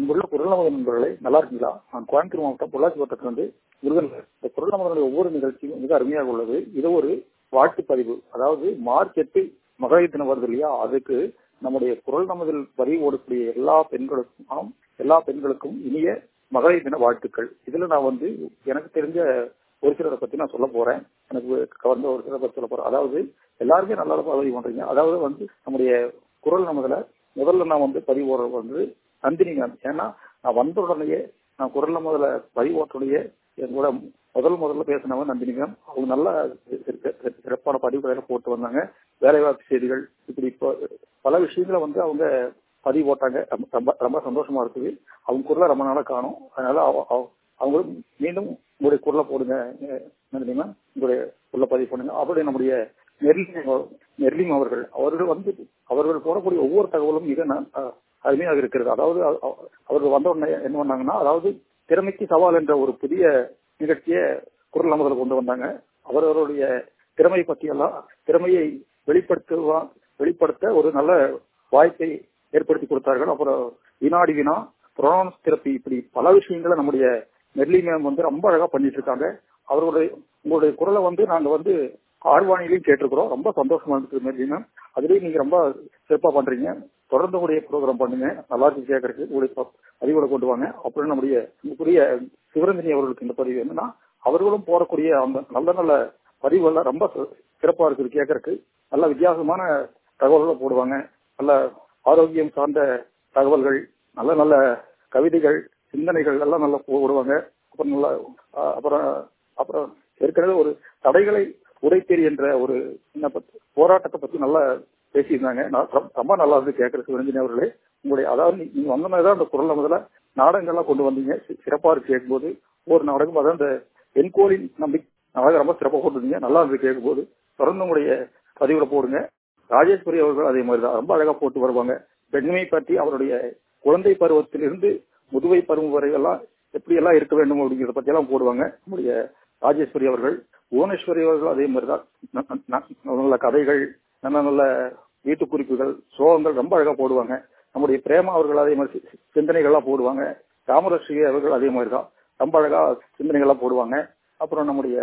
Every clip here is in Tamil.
அன்புள்ள குரல் நண்பர்களே நல்லா இருக்கீங்களா நான் கோயம்புத்தூர் மாவட்டம் பொள்ளாச்சி வட்டத்திலிருந்து முருகன் இந்த குரல் நமதனுடைய ஒவ்வொரு நிகழ்ச்சியும் மிக அருமையாக உள்ளது இது ஒரு வாழ்த்து பதிவு அதாவது மார்ச் எட்டு மகளிர் தினம் வருது இல்லையா அதுக்கு நம்முடைய குரல் நமதில் பதிவு ஓடக்கூடிய எல்லா பெண்களுக்கும் எல்லா பெண்களுக்கும் இனிய மகளிர் தின வாழ்த்துக்கள் இதுல நான் வந்து எனக்கு தெரிஞ்ச ஒரு சிலரை பத்தி நான் சொல்ல போறேன் எனக்கு கவர்ந்த ஒரு சிலரை பத்தி சொல்ல போறேன் அதாவது எல்லாருமே நல்லா பதிவு பண்றீங்க அதாவது வந்து நம்முடைய குரல் நமதுல முதல்ல நான் வந்து பதிவு ஓடுறது வந்து நந்தினி மேம் ஏன்னா நான் வந்த உடனேயே நான் குரல் நமதுல பதிவு ஓட்டுடைய என்னோட முதல் முதல்ல பேசினவங்க நந்தினி மேம் அவங்க நல்லா சிறப்பான பதிவுகளை போட்டு வந்தாங்க வேலைவாய்ப்பு செய்திகள் இப்படி இப்போ பல விஷயங்களை வந்து அவங்க பதிவு போட்டாங்க ரொம்ப ரொம்ப சந்தோஷமா இருக்குது அவங்க குரலை ரொம்ப நாளா காணும் அதனால அவங்களும் மீண்டும் உங்களுடைய குரலை போடுங்க நந்தினிமா உங்களுடைய குரலை பதிவு பண்ணுங்க அப்படி நம்முடைய நெர்லிம் நெர்லிம் அவர்கள் அவர்கள் வந்து அவர்கள் போடக்கூடிய ஒவ்வொரு தகவலும் மிக அருமையாக இருக்கிறது அதாவது அவர்கள் வந்த உடனே என்ன பண்ணாங்கன்னா அதாவது திறமைக்கு சவால் என்ற ஒரு புதிய நிகழ்ச்சியை குரல் நமதில் கொண்டு வந்தாங்க அவர்களுடைய திறமை பற்றியெல்லாம் திறமையை வெளிப்படுத்துவா வெளிப்படுத்த ஒரு நல்ல வாய்ப்பை ஏற்படுத்தி கொடுத்தார்கள் அப்புறம் வினாடி வினா புரோனஸ் தெரப்பி இப்படி பல விஷயங்களை நம்முடைய நெல்லி மேம் வந்து ரொம்ப அழகா பண்ணிட்டு இருக்காங்க அவர்களுடைய உங்களுடைய குரலை வந்து நாங்க வந்து ஆழ்வாணிலையும் கேட்டிருக்கிறோம் ரொம்ப சந்தோஷமா இருக்குது நெல்லி மேம் அதுலயும் நீங்க ரொம்ப சிறப்பா பண்றீங்க தொடர்ந்து உடைய ப்ரோக்ராம் பண்ணுங்க நல்லா இருக்கு கேட்கறதுக்கு உங்களுடைய பதிவுகளை கொண்டு வாங்க அப்புறம் நம்முடைய உங்களுடைய சிவரஞ்சனி அவர்களுக்கு இந்த பதிவு என்னன்னா அவர்களும் போடக்கூடிய அந்த நல்ல நல்ல பதிவுகள்லாம் ரொம்ப சிறப்பா இருக்குது கேட்கறதுக்கு நல்ல வித்தியாசமான தகவல்களை போடுவாங்க நல்ல ஆரோக்கியம் சார்ந்த தகவல்கள் நல்ல நல்ல கவிதைகள் சிந்தனைகள் எல்லாம் நல்லா போடுவாங்க அப்புறம் நல்லா அப்புறம் அப்புறம் ஏற்கனவே ஒரு தடைகளை உடைத்தேறி என்ற ஒரு போராட்டத்தை பத்தி நல்லா பேசியிருந்தாங்க ரொம்ப நல்லா இருந்து கேட்கறது சிவரஞ்சனி அவர்களே உங்களுடைய அதாவது நீங்க வந்த மாதிரி தான் அந்த குரல் முதல்ல நாடகங்கள்லாம் கொண்டு வந்தீங்க சிறப்பா இருக்கு கேட்கும்போது ஒரு நாடகம் அதான் இந்த என்கோலின் நம்பிக்கை நாடகம் ரொம்ப சிறப்பாக போட்டுருந்தீங்க நல்லா இருந்து கேட்கும்போது தொடர்ந்து உங்களுடைய பதிவுல போடுங்க ராஜேஸ்வரி அவர்கள் அதே மாதிரி தான் ரொம்ப அழகா போட்டு வருவாங்க பெண்மை பற்றி அவருடைய குழந்தை பருவத்திலிருந்து முதுவை பருவம் வரை எல்லாம் எப்படி எல்லாம் இருக்க வேண்டும் அப்படிங்கிறத பத்தி எல்லாம் போடுவாங்க நம்முடைய ராஜேஸ்வரி அவர்கள் புவனேஸ்வரி அவர்கள் அதே மாதிரி தான் நல்ல கதைகள் நல்ல நல்ல வீட்டு குறிப்புகள் சோகங்கள் ரொம்ப அழகா போடுவாங்க நம்முடைய பிரேமா அவர்கள் அதே மாதிரி சிந்தனைகள்லாம் போடுவாங்க ராமலட்சுமி அவர்கள் அதே மாதிரி தான் ரொம்ப அழகா சிந்தனைகள்லாம் போடுவாங்க அப்புறம் நம்முடைய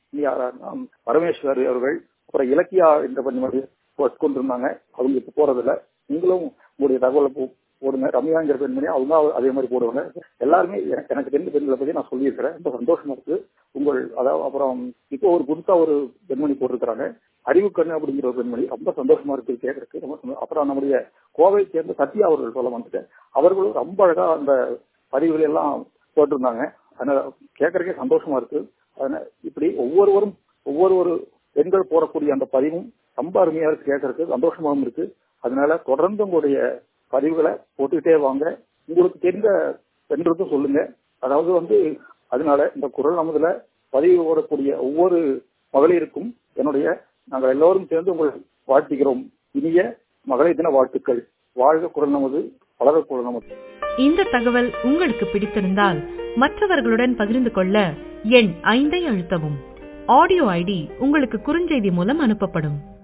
பரமேஸ்வரி அவர்கள் அப்புறம் இலக்கியா என்ற பண்ணி கொண்டிருந்தாங்க அவங்க இப்ப போறதில்ல நீங்களும் உங்களுடைய தகவலை போடுங்க ரம்யாங்கிற பெண்மணி அவங்க அதே மாதிரி போடுவாங்க எல்லாருமே எனக்கு ரெண்டு பெண்களை பத்தி நான் சொல்லியிருக்கிறேன் ரொம்ப சந்தோஷமா இருக்கு உங்கள் அதாவது அப்புறம் இப்போ ஒரு புதுசா ஒரு பெண்மணி போட்டிருக்கிறாங்க அறிவு கண்ணு அப்படிங்கிற ஒரு பெண்மணி ரொம்ப சந்தோஷமா இருக்கு கேட்கறதுக்கு ரொம்ப அப்புறம் நம்முடைய கோவை சேர்ந்த சத்யா அவர்கள் சொல்ல வந்துட்டு அவர்களும் ரொம்ப அழகா அந்த பதிவுகளை எல்லாம் போட்டிருந்தாங்க அதனால கேட்கறதுக்கே சந்தோஷமா இருக்கு அதனால இப்படி ஒவ்வொருவரும் ஒவ்வொரு ஒரு பெண்கள் போடக்கூடிய அந்த பதிவும் ரொம்ப அருமையா இருக்கு கேட்கறதுக்கு சந்தோஷமாகவும் இருக்கு அதனால தொடர்ந்து உங்களுடைய பதிவுகளை போட்டுக்கிட்டே வாங்க உங்களுக்கு தெரிந்த பெண்களுக்கும் சொல்லுங்க அதாவது வந்து அதனால இந்த குரல் நமதுல பதிவு ஓடக்கூடிய ஒவ்வொரு மகளிருக்கும் என்னுடைய நாங்கள் எல்லோரும் சேர்ந்து உங்களை வாழ்த்துகிறோம் இனிய மகளிர் தின வாழ்த்துக்கள் வாழ்க குரல் நமது வளர குரல் நமது இந்த தகவல் உங்களுக்கு பிடித்திருந்தால் மற்றவர்களுடன் பகிர்ந்து கொள்ள எண் ஐந்தை அழுத்தவும் ஆடியோ ஐடி உங்களுக்கு குறுஞ்செய்தி மூலம் அனுப்பப்படும்